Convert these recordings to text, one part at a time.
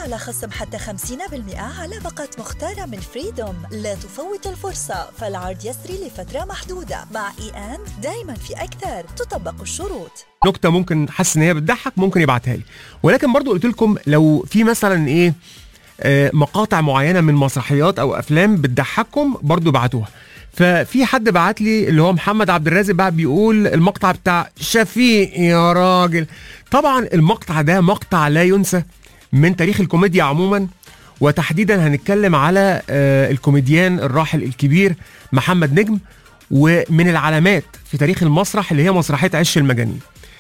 على خصم حتى 50% على باقة مختارة من فريدوم لا تفوت الفرصة فالعرض يسري لفترة محدودة مع اي ان دايما في أكثر تطبق الشروط نكته ممكن حاسس ان هي بتضحك ممكن يبعتها لي ولكن برضو قلت لكم لو في مثلا ايه آه، مقاطع معينه من مسرحيات او افلام بتضحككم برضو ابعتوها ففي حد بعت لي اللي هو محمد عبد الرازق بقى بيقول المقطع بتاع شفيق يا راجل طبعا المقطع ده مقطع لا ينسى من تاريخ الكوميديا عموما وتحديدا هنتكلم على آه، الكوميديان الراحل الكبير محمد نجم ومن العلامات في تاريخ المسرح اللي هي مسرحيه عش المجانين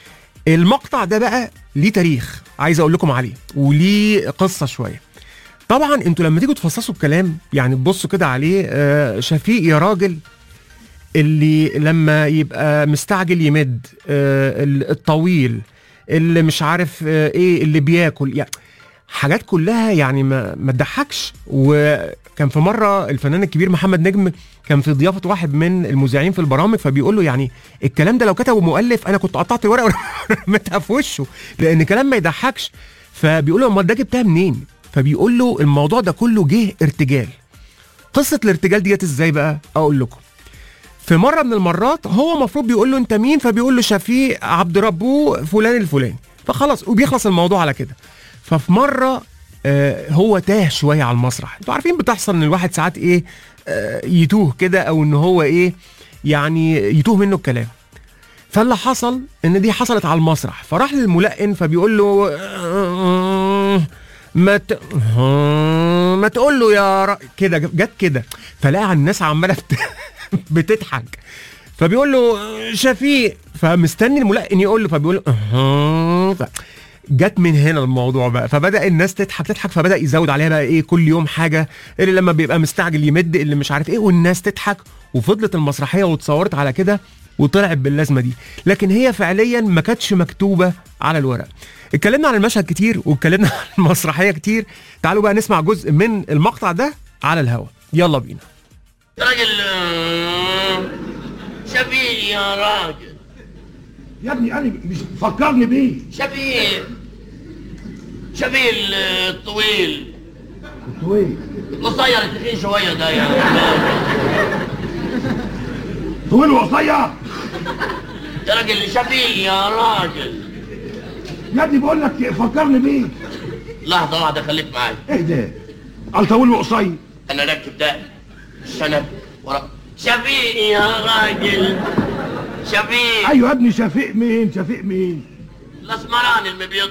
المقطع ده بقى ليه تاريخ عايز اقول لكم عليه وليه قصه شويه طبعا انتوا لما تيجوا تفصصوا الكلام يعني تبصوا كده عليه آه، شفيق يا راجل اللي لما يبقى مستعجل يمد آه، ال- الطويل اللي مش عارف آه، ايه اللي بياكل يعني حاجات كلها يعني ما ما تضحكش وكان في مره الفنان الكبير محمد نجم كان في ضيافه واحد من المذيعين في البرامج فبيقول له يعني الكلام ده لو كتبه مؤلف انا كنت قطعت الورقه ورميتها في وشه لان كلام ما يضحكش فبيقول له امال ده جبتها منين فبيقول له الموضوع ده كله جه ارتجال قصه الارتجال ديت ازاي بقى اقول لكم في مره من المرات هو المفروض بيقول له انت مين فبيقول له شفيق عبد ربه فلان الفلاني فخلاص وبيخلص الموضوع على كده ففي مره آه هو تاه شويه على المسرح انتوا عارفين بتحصل ان الواحد ساعات ايه آه يتوه كده او ان هو ايه يعني يتوه منه الكلام فاللي حصل ان دي حصلت على المسرح فراح للملقن فبيقول له آه، ما ت... آه، ما تقول له يا ر... كده جت كده فلقى الناس عماله بت... بتضحك فبيقول له آه، شفيق فمستني الملقن يقول له فبيقول له أه ف... جت من هنا الموضوع بقى فبدا الناس تضحك تضحك فبدا يزود عليها بقى ايه كل يوم حاجه اللي لما بيبقى مستعجل يمد اللي مش عارف ايه والناس تضحك وفضلت المسرحيه واتصورت على كده وطلعت باللازمه دي لكن هي فعليا ما كانتش مكتوبه على الورق اتكلمنا عن المشهد كتير واتكلمنا عن المسرحيه كتير تعالوا بقى نسمع جزء من المقطع ده على الهوا يلا بينا يا راجل آه، شفيق يا راجل يا ابني انا مش فكرني بيه شفيق شفيق ال- الطويل طويل القصير التخين شويه ده يعني طويل وقصير يا راجل شفيق يا راجل يا ابني بقول لك فكرني بيه لحظه واحده خليك معايا ايه ده قال طويل وقصير انا راكب ده السند ورا شفيق يا راجل شفيق ايوه يا ابني شفيق مين شفيق مين الاسمراني المبيض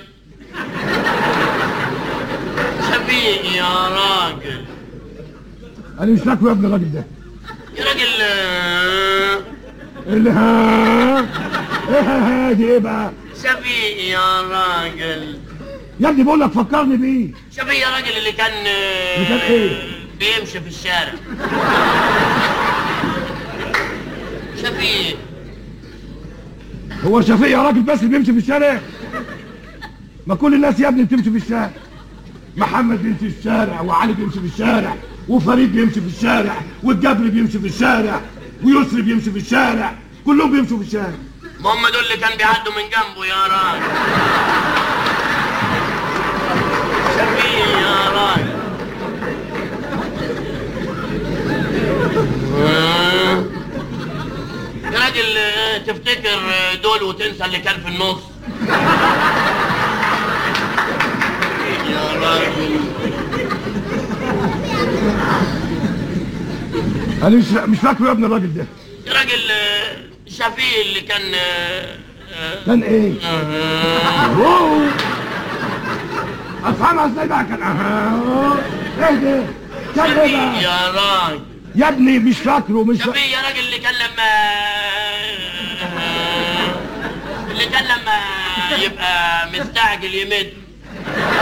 شفيق يا راجل انا مش فاكره يا ابني الراجل ده يا راجل آه، اللي ها ايه ها ها دي ايه بقى شفيق يا راجل يا ابني بقول لك فكرني بيه شفيق يا راجل اللي كان آه، اللي كان إيه؟ بيمشي في الشارع شفيق هو شفيق يا راجل بس اللي بيمشي في الشارع ما كل الناس يا ابني بتمشي في الشارع محمد بيمشي في الشارع وعلي بيمشي في الشارع وفريد بيمشي في الشارع والجبري بيمشي في الشارع ويسري بيمشي في الشارع كلهم بيمشوا في الشارع ما هم دول اللي كان بيعدوا من جنبه يا راجل شفيق يا راجل آه. يا راجل آه، تفتكر آه، دول وتنسى اللي كان في النص يا راجل انا مش مش فاكره يا ابني الراجل ده يا راجل آه، شفيق اللي كان آه، آه، كان ايه آه. أوه. افهمها ازاي بقى كان اها ايه ده كان ايه شفيق بقى يا راجل يا ابني مش فاكره مش فاكره شفيق يا راجل اللي كان لما اللي كان لما يبقى مستعجل يمد